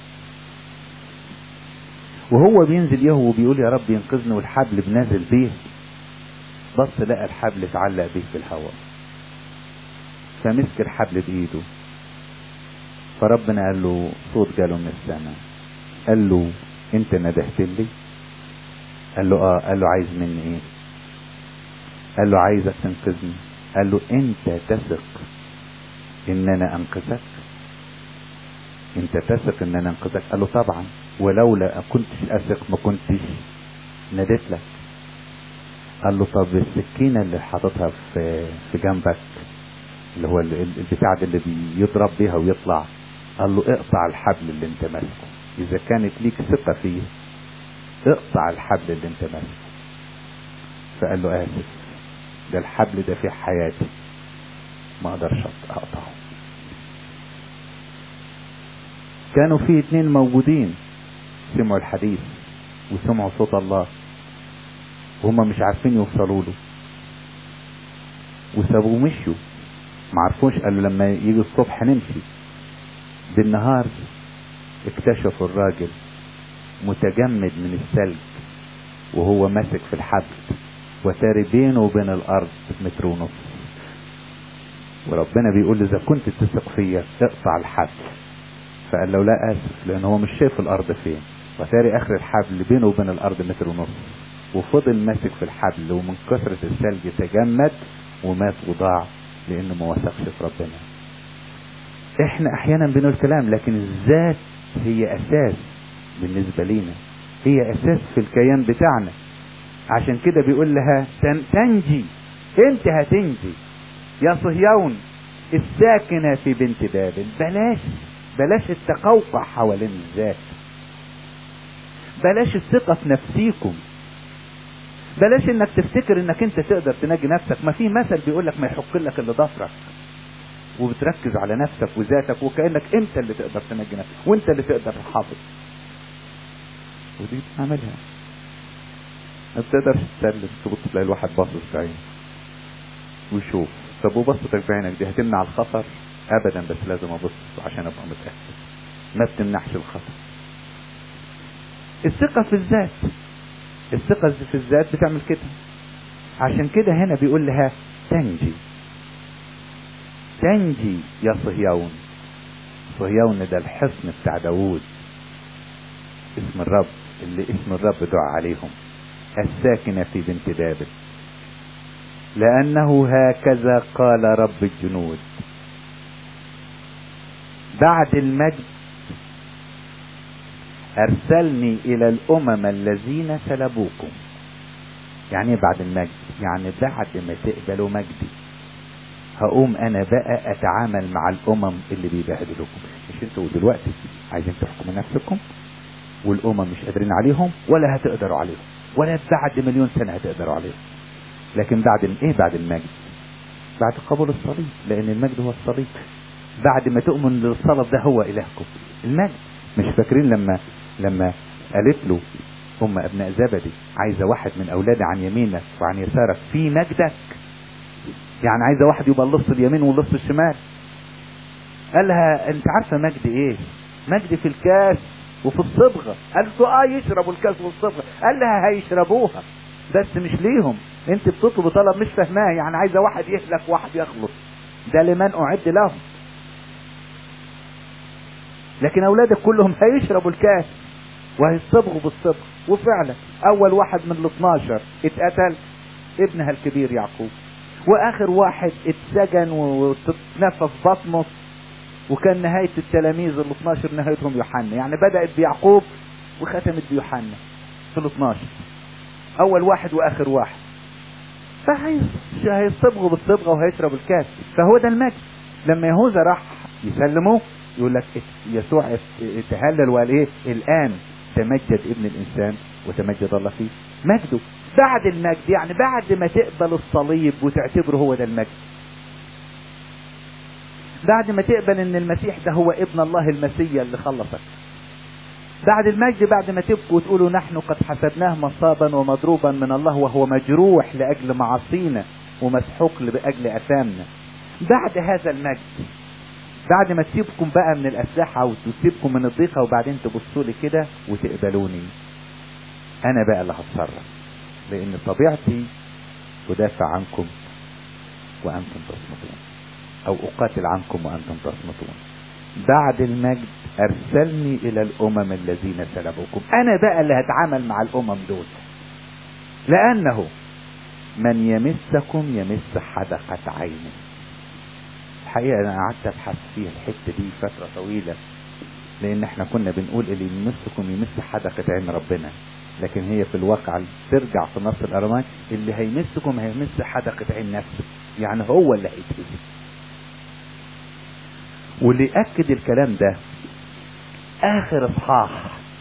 وهو بينزل يهو وبيقول يا رب ينقذني والحبل بنازل بيه بص لقى الحبل اتعلق بيه في الهواء فمسك الحبل بايده فربنا قال له صوت جاله من السماء قال له انت ندهت لي قال له اه قال له عايز مني ايه قال له عايزك تنقذني قال له انت تثق ان انا انقذك انت تثق ان انا انقذك قال له طبعا ولولا كنتش اثق ما كنتش ناديت لك قال له طب السكينة اللي حاططها في في جنبك اللي هو البتاع ده اللي بيضرب بيها ويطلع قال له اقطع الحبل اللي انت ماسكه اذا كانت ليك ثقة فيه اقطع الحبل اللي انت ماسكه فقال له اسف ده الحبل ده في حياتي ما اقدرش اقطعه كانوا في اتنين موجودين سمعوا الحديث وسمعوا صوت الله وهم مش عارفين يوصلوا له وسابوه مشوا ما عرفوش قالوا لما يجي الصبح نمشي بالنهار اكتشفوا الراجل متجمد من الثلج وهو ماسك في الحبل وتاري بينه وبين الارض متر ونص وربنا بيقول له اذا كنت تثق فيا اقطع الحبل فقال له لا اسف لان هو مش شايف الارض فين وتاري اخر الحبل بينه وبين الارض متر ونص وفضل ماسك في الحبل ومن كثرة الثلج تجمد ومات وضاع لانه ما وثقش في ربنا احنا احيانا بنقول كلام لكن الذات هي اساس بالنسبة لينا هي اساس في الكيان بتاعنا عشان كده بيقول لها تنجي انت هتنجي يا صهيون الساكنة في بنت بابل بلاش بلاش التقوقع حوالين الذات بلاش الثقة في نفسيكم بلاش انك تفتكر انك انت تقدر تنجي نفسك ما في مثل بيقول لك ما يحك لك اللي ضفرك وبتركز على نفسك وذاتك وكانك انت اللي تقدر تنجي نفسك وانت اللي تقدر تحافظ ودي بتعملها ما بتقدرش تسلم تبص تلاقي الواحد باصص في عينه ويشوف طب وبصتك في عينك دي هتمنع الخطر ابدا بس لازم ابص عشان ابقى متاكد ما بتمنعش الخطر الثقه في الذات الثقه في الذات بتعمل كده عشان كده هنا بيقول لها تنجي تنجي يا صهيون صهيون ده الحصن بتاع داوود اسم الرب اللي اسم الرب دعا عليهم الساكنة في بنت بابل لأنه هكذا قال رب الجنود بعد المجد أرسلني إلى الأمم الذين سلبوكم يعني بعد المجد يعني بعد ما تقبلوا مجدي هقوم انا بقى اتعامل مع الامم اللي بيبهدلوكم مش انتوا دلوقتي عايزين تحكموا نفسكم والامم مش قادرين عليهم ولا هتقدروا عليهم ولا بعد مليون سنه هتقدروا عليهم لكن بعد ايه بعد المجد بعد قبول الصليب لان المجد هو الصليب بعد ما تؤمن للصلب ده هو الهكم المجد مش فاكرين لما لما قالت له هم ابناء زبدي عايزه واحد من اولادي عن يمينك وعن يسارك في مجدك يعني عايزه واحد يبقى اللص اليمين واللص الشمال قال لها انت عارفه مجد ايه مجد في الكاس وفي الصبغه قالت له اه يشربوا الكاس والصبغه قال لها هيشربوها بس مش ليهم انت بتطلب طلب مش فاهماه يعني عايزه واحد يهلك واحد يخلص ده لمن اعد لهم لكن اولادك كلهم هيشربوا الكاس وهيصبغوا بالصبغ وفعلا اول واحد من ال 12 اتقتل ابنها الكبير يعقوب واخر واحد اتسجن وتتنفى في بطنه وكان نهاية التلاميذ ال 12 نهايتهم يوحنا يعني بدأت بيعقوب وختمت بيوحنا في ال 12 اول واحد واخر واحد فهيصبغوا بالصبغة وهيشرب الكاس فهو ده المجد لما يهوذا راح يسلموه يقول لك يسوع تهلل وقال ايه الان تمجد ابن الانسان وتمجد الله فيه مجده بعد المجد يعني بعد ما تقبل الصليب وتعتبره هو ده المجد بعد ما تقبل ان المسيح ده هو ابن الله المسيا اللي خلصك بعد المجد بعد ما تبكوا وتقولوا نحن قد حسبناه مصابا ومضروبا من الله وهو مجروح لاجل معاصينا ومسحوق لاجل اثامنا بعد هذا المجد بعد ما تسيبكم بقى من الاسلحه وتسيبكم من الضيقه وبعدين تبصوا لي كده وتقبلوني انا بقى اللي هتصرف لان طبيعتي ادافع عنكم وانتم تصمتون او اقاتل عنكم وانتم تصمتون بعد المجد ارسلني الى الامم الذين سلبوكم انا بقى اللي هتعامل مع الامم دول لانه من يمسكم يمس حدقة عينه الحقيقة انا قعدت ابحث فيها الحتة دي فترة طويلة لان احنا كنا بنقول اللي يمسكم يمس حدقة عين ربنا لكن هي في الواقع ترجع في نص الارمان اللي هيمسكم هيمس حدقة عين نفسه يعني هو اللي هيتهزم واللي يأكد الكلام ده آخر إصحاح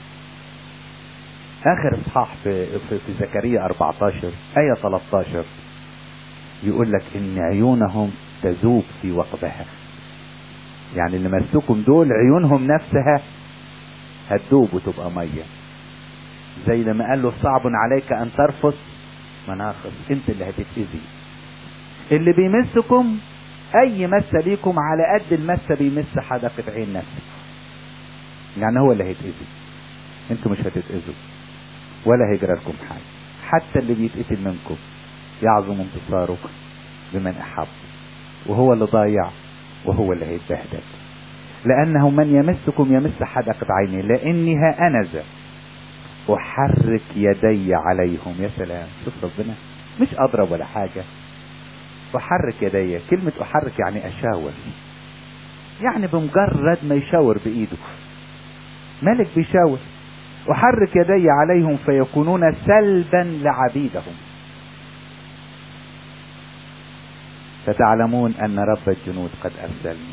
آخر إصحاح في, في, في زكريا 14 آية 13 يقول لك إن عيونهم تذوب في وقبها يعني اللي مسكم دول عيونهم نفسها هتذوب وتبقى مية زي لما قال له صعب عليك أن ترفض مناخص أنت اللي هتتأذي اللي بيمسكم اي مسه ليكم على قد المسه بيمس حدقه عين نفسه يعني هو اللي هيتاذي انتوا مش هتتاذوا ولا هيجرى لكم حاجه حتى اللي بيتقتل منكم يعظم انتصاره بمن احب وهو اللي ضايع وهو اللي هيتبهدل لانه من يمسكم يمس حدقه عيني لاني ها انا ذا احرك يدي عليهم يا سلام شوف ربنا مش اضرب ولا حاجه احرك يدي كلمة احرك يعني اشاور يعني بمجرد ما يشاور بايده ملك بيشاور احرك يدي عليهم فيكونون سلبا لعبيدهم فتعلمون ان رب الجنود قد ارسلني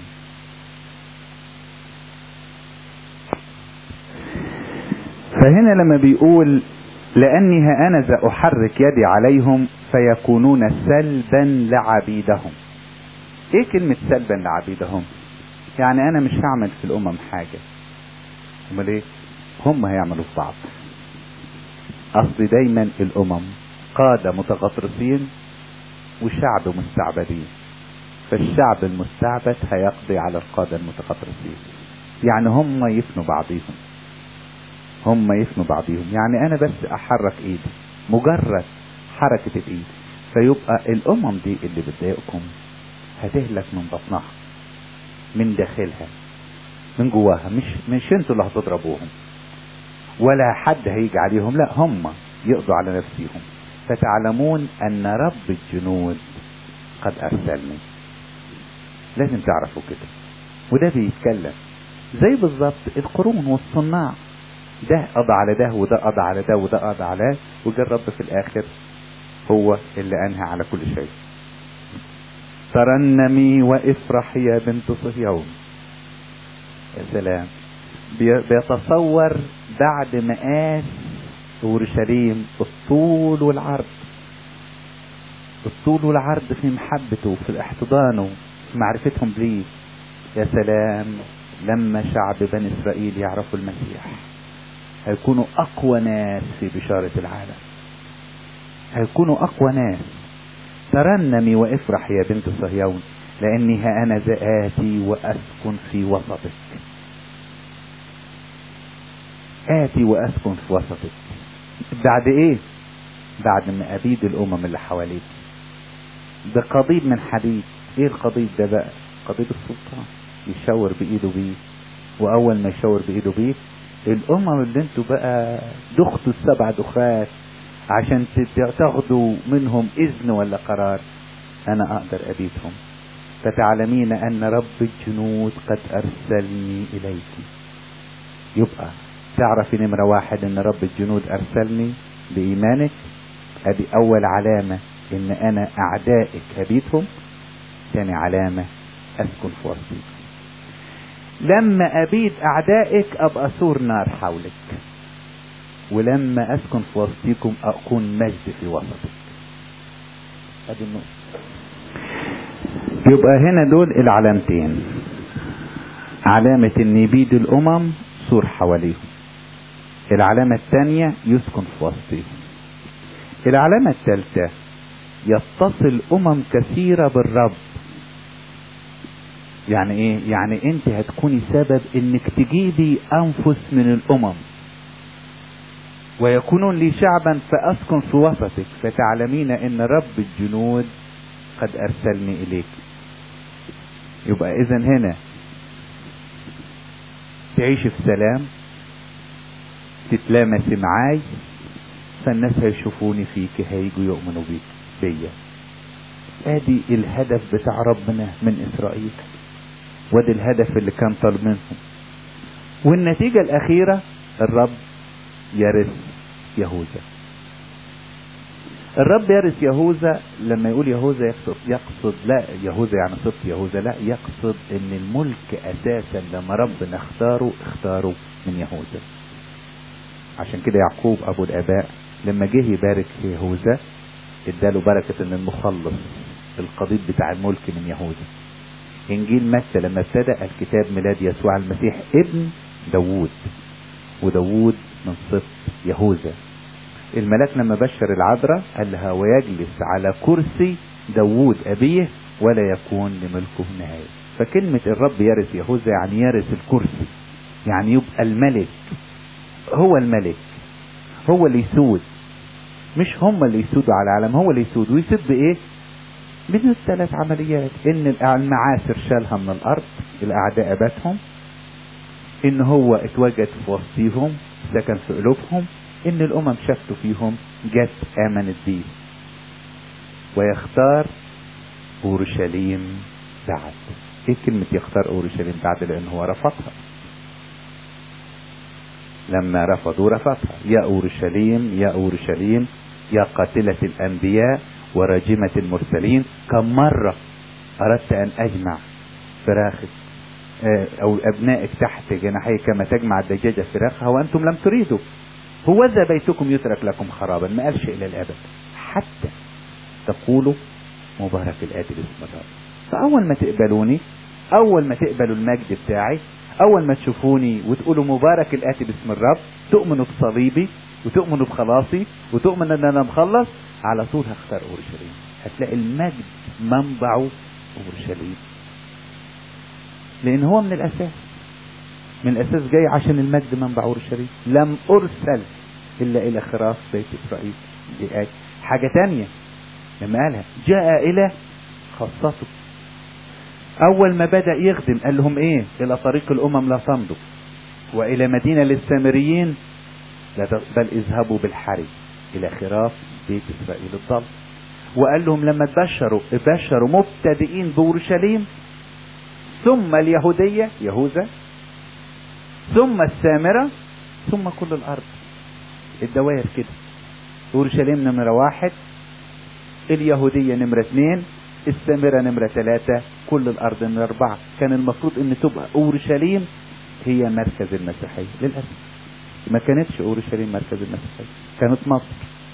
فهنا لما بيقول لأني ها أنا ذا أحرك يدي عليهم فيكونون سلبا لعبيدهم إيه كلمة سلبا لعبيدهم يعني أنا مش هعمل في الأمم حاجة أمال إيه هم هيعملوا في بعض أصل دايما الأمم قادة متغطرسين وشعب مستعبدين فالشعب المستعبد هيقضي على القادة المتغطرسين يعني هم يفنوا بعضيهم هم يفنوا بعضهم يعني انا بس احرك ايدي مجرد حركة الايد فيبقى الامم دي اللي بتضايقكم هتهلك من بطنها من داخلها من جواها مش مش انتوا اللي هتضربوهم ولا حد هيجي عليهم لا هم يقضوا على نفسهم فتعلمون ان رب الجنود قد ارسلني لازم تعرفوا كده وده بيتكلم زي بالظبط القرون والصناع ده قضى على ده وده قضى على ده وده قضى على ده وجا الرب في الاخر هو اللي انهى على كل شيء ترنمي وافرح يا بنت صهيون يا سلام بيتصور بعد مقاس اورشليم الطول والعرض الطول والعرض في محبته في احتضانه في معرفتهم ليه يا سلام لما شعب بني اسرائيل يعرفوا المسيح هيكونوا اقوى ناس في بشارة العالم هيكونوا اقوى ناس ترنمي وافرح يا بنت صهيون لاني ها انا ذا اتي واسكن في وسطك اتي واسكن في وسطك بعد ايه بعد ما ابيد الامم اللي حواليك ده قضيب من حديد ايه القضيب ده بقى قضيب السلطان يشاور بايده بيه واول ما يشاور بايده بيه الامم اللي انتوا بقى دختوا السبع دخات عشان تاخدوا منهم اذن ولا قرار انا اقدر ابيدهم فتعلمين ان رب الجنود قد ارسلني اليك يبقى تعرفي نمرة واحد ان رب الجنود ارسلني بايمانك ادي اول علامة ان انا اعدائك هبيتهم ثاني علامة اسكن في وسطيك لما ابيد اعدائك ابقى سور نار حولك ولما اسكن في وسطيكم اكون مجد في وسطك ادي النقطة يبقى هنا دول العلامتين علامة ان يبيد الامم سور حواليهم العلامة الثانية يسكن في وسطهم العلامة الثالثة يتصل امم كثيرة بالرب يعني ايه يعني انت هتكوني سبب انك تجيبي انفس من الامم ويكونون لي شعبا فاسكن في وسطك فتعلمين ان رب الجنود قد ارسلني اليك يبقى اذا هنا تعيش في سلام تتلامسي معاي فالناس هيشوفوني فيك هيجوا يؤمنوا بيك بيا ادي الهدف بتاع ربنا من اسرائيل وادي الهدف اللي كان طالب منهم والنتيجة الاخيرة الرب يرث يهوذا الرب يرث يهوذا لما يقول يهوذا يقصد يقصد لا يهوذا يعني صدق يهوذا لا يقصد ان الملك اساسا لما ربنا اختاره اختاره من يهوذا عشان كده يعقوب ابو الاباء لما جه يبارك في يهوذا اداله بركة ان المخلص القضيب بتاع الملك من يهوذا انجيل متى لما ابتدى الكتاب ميلاد يسوع المسيح ابن داوود وداوود من صف يهوذا الملاك لما بشر العذراء قال لها ويجلس على كرسي داوود أبيه ولا يكون لملكه نهاية فكلمة الرب يرث يهوذا يعني يرث الكرسي يعني يبقى الملك هو الملك هو اللي يسود مش هم اللي يسودوا على العالم هو اللي يسود ويسود بايه من الثلاث عمليات ان المعاسر شالها من الارض الاعداء باتهم ان هو اتوجد في وسطهم سكن في قلوبهم ان الامم شفتوا فيهم جت امنت بيه ويختار اورشليم بعد ايه كلمة يختار اورشليم بعد لان هو رفضها لما رفضوا رفضها يا اورشليم يا اورشليم يا قاتلة الانبياء وراجمة المرسلين كم مرة اردت ان اجمع فراخك او ابنائك تحت جناحي كما تجمع الدجاجة فراخها وانتم لم تريدوا هو ذا بيتكم يترك لكم خرابا ما قالش الى الابد حتى تقولوا مبارك الاتي باسم الرب فاول ما تقبلوني اول ما تقبلوا المجد بتاعي اول ما تشوفوني وتقولوا مبارك الاتي باسم الرب تؤمنوا بصليبي وتؤمنوا بخلاصي وتؤمن ان انا مخلص على طول هختار اورشليم هتلاقي المجد منبعه اورشليم لان هو من الاساس من الاساس جاي عشان المجد منبع اورشليم لم ارسل الا الى خراف بيت اسرائيل دي آية. حاجة تانية لما قالها جاء الى خاصته اول ما بدأ يخدم قال لهم ايه الى طريق الامم لا تمضوا والى مدينة للسامريين لا بل اذهبوا بالحري الى خراف بيت اسرائيل الضل وقال لهم لما تبشروا بشروا مبتدئين باورشليم ثم اليهودية يهوذا ثم السامرة ثم كل الأرض الدوائر كده أورشليم نمرة واحد اليهودية نمرة اثنين السامرة نمرة ثلاثة كل الأرض نمرة أربعة كان المفروض أن تبقى أورشليم هي مركز المسيحية للأسف ما كانتش أورشليم مركز المسيحية كانت مصر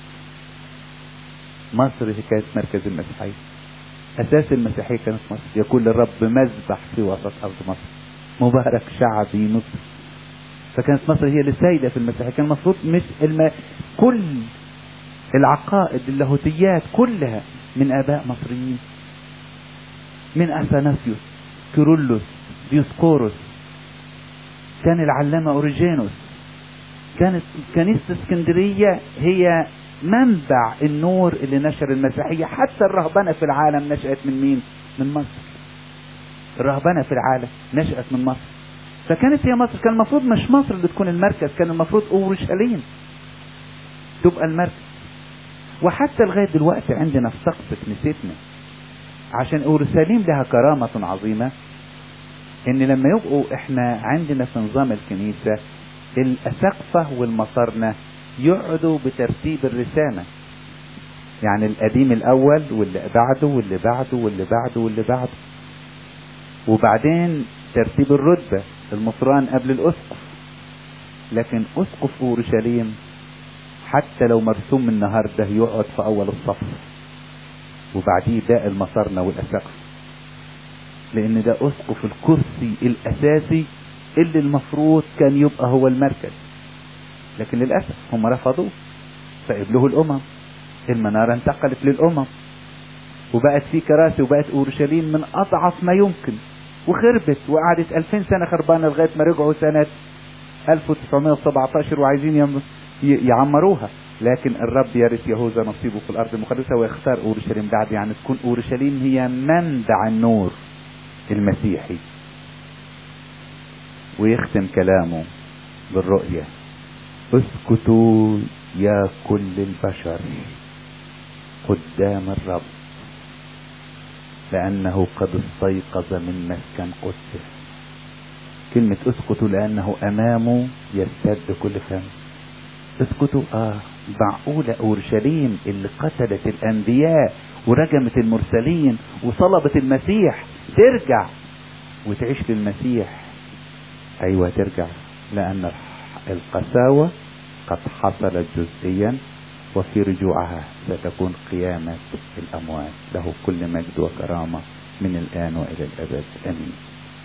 مصر هي كانت مركز المسيحية أساس المسيحية كانت مصر يقول للرب مذبح في وسط أرض مصر مبارك شعبي مصر فكانت مصر هي اللي سايدة في المسيحية كان المفروض مش الم... كل العقائد اللاهوتيات كلها من آباء مصريين من أثناسيوس كيرلس ديوسكوروس كان العلامة أوريجينوس كانت كنيسة اسكندرية هي منبع النور اللي نشر المسيحية حتى الرهبنة في العالم نشأت من مين؟ من مصر الرهبنة في العالم نشأت من مصر فكانت هي مصر كان المفروض مش مصر اللي تكون المركز كان المفروض اورشليم تبقى المركز وحتى لغاية دلوقتي عندنا في سقف كنيستنا عشان اورشليم لها كرامة عظيمة ان لما يبقوا احنا عندنا في نظام الكنيسة الاسقفة والمصارنة يقعدوا بترتيب الرسامة يعني القديم الاول واللي بعده واللي بعده واللي بعده واللي بعده وبعدين ترتيب الرتبة المصران قبل الأسقف لكن أسقف أورشليم حتى لو مرسوم النهاردة يقعد في أول الصف وبعديه باقي المصارنة والأسقف لان ده اسقف الكرسي الاساسي اللي المفروض كان يبقى هو المركز لكن للاسف هم رفضوه فقبلوه الامم المنارة انتقلت للامم وبقت في كراسي وبقت اورشليم من اضعف ما يمكن وخربت وقعدت 2000 سنه خربانه لغايه ما رجعوا سنه 1917 وعايزين يم- ي- يعمروها لكن الرب يرث يهوذا نصيبه في الارض المقدسه ويختار اورشليم بعد يعني تكون اورشليم هي منبع النور المسيحي ويختم كلامه بالرؤيه اسكتوا يا كل البشر قدام الرب لأنه قد استيقظ من مسكن قدسه كلمة اسكتوا لأنه أمامه يستد كل فم اسكتوا آه معقولة أورشليم اللي قتلت الأنبياء ورجمت المرسلين وصلبت المسيح ترجع وتعيش للمسيح أيوة ترجع لأن القساوة قد حصلت جزئيا وفي رجوعها ستكون قيامة الأموات له كل مجد وكرامة من الآن وإلى الأبد آمين